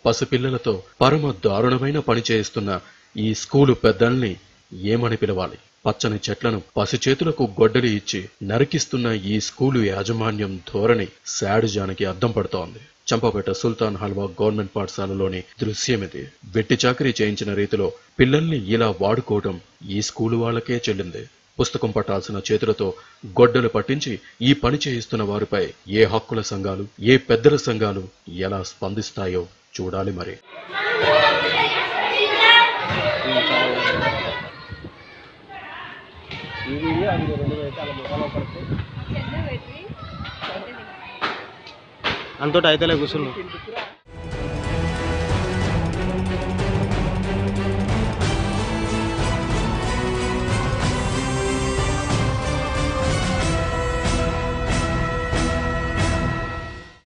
పసిపిల్లలతో పరమ దారుణమైన పని చేయిస్తున్న ఈ స్కూలు పెద్దల్ని ఏమని పిలవాలి పచ్చని చెట్లను పసిచేతులకు గొడ్డలి ఇచ్చి నరికిస్తున్న ఈ స్కూలు యాజమాన్యం ధోరణి శాడిజానికి అద్దం పడుతోంది చంపపేట సుల్తాన్ హల్వా గవర్నమెంట్ పాఠశాలలోని దృశ్యమిది వెట్టి చాకరీ చేయించిన రీతిలో పిల్లల్ని ఇలా వాడుకోవడం ఈ స్కూలు వాళ్ళకే చెల్లింది పుస్తకం పట్టాల్సిన చేతులతో గొడ్డలు పట్టించి ఈ పని చేయిస్తున్న వారిపై ఏ హక్కుల సంఘాలు ఏ పెద్దల సంఘాలు ఎలా స్పందిస్తాయో చూడాలి మరి ఇది అది రెండు అయితే అలా ముఖాలు పడితే అంతటా అయితే కూర్చున్నాం